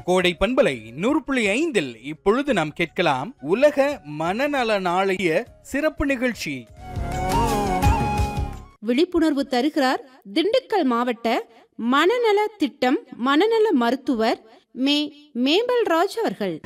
கோடை பண்பலை நூறு புள்ளி ஐந்தில் இப்பொழுது நாம் கேட்கலாம் உலக மனநல நாளைய சிறப்பு நிகழ்ச்சி விழிப்புணர்வு தருகிறார் திண்டுக்கல் மாவட்ட மனநல திட்டம் மனநல மருத்துவர் மே மேம்பல்ராஜ் அவர்கள்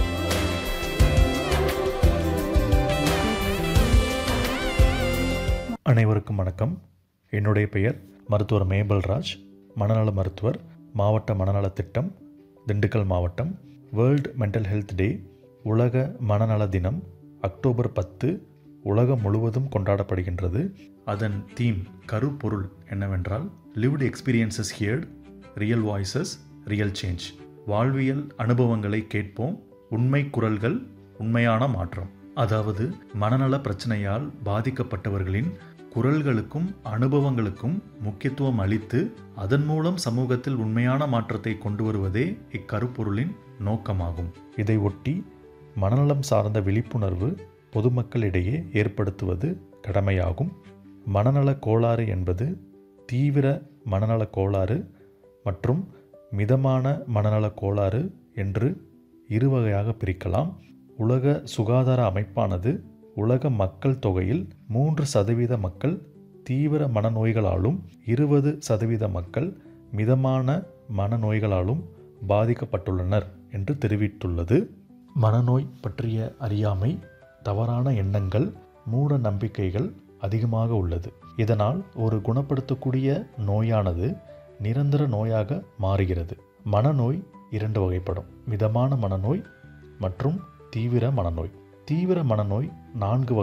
அனைவருக்கும் வணக்கம் என்னுடைய பெயர் மருத்துவர் மேபல்ராஜ் மனநல மருத்துவர் மாவட்ட மனநல திட்டம் திண்டுக்கல் மாவட்டம் வேர்ல்டு மென்டல் ஹெல்த் டே உலக மனநல தினம் அக்டோபர் பத்து உலகம் முழுவதும் கொண்டாடப்படுகின்றது அதன் தீம் கருப்பொருள் என்னவென்றால் lived experiences heard real voices real change வாழ்வியல் அனுபவங்களை கேட்போம் உண்மை குரல்கள் உண்மையான மாற்றம் அதாவது மனநல பிரச்சனையால் பாதிக்கப்பட்டவர்களின் குரல்களுக்கும் அனுபவங்களுக்கும் முக்கியத்துவம் அளித்து அதன் மூலம் சமூகத்தில் உண்மையான மாற்றத்தை கொண்டு வருவதே இக்கருப்பொருளின் நோக்கமாகும் இதை ஒட்டி மனநலம் சார்ந்த விழிப்புணர்வு பொதுமக்களிடையே ஏற்படுத்துவது கடமையாகும் மனநல கோளாறு என்பது தீவிர மனநல கோளாறு மற்றும் மிதமான மனநல கோளாறு என்று இரு வகையாக பிரிக்கலாம் உலக சுகாதார அமைப்பானது உலக மக்கள் தொகையில் மூன்று சதவீத மக்கள் தீவிர மனநோய்களாலும் இருபது சதவீத மக்கள் மிதமான மனநோய்களாலும் பாதிக்கப்பட்டுள்ளனர் என்று தெரிவித்துள்ளது மனநோய் பற்றிய அறியாமை தவறான எண்ணங்கள் மூட நம்பிக்கைகள் அதிகமாக உள்ளது இதனால் ஒரு குணப்படுத்தக்கூடிய நோயானது நிரந்தர நோயாக மாறுகிறது மனநோய் இரண்டு வகைப்படும் மிதமான மனநோய் மற்றும் தீவிர மனநோய் தீவிர மனநோய் நான்கு வகை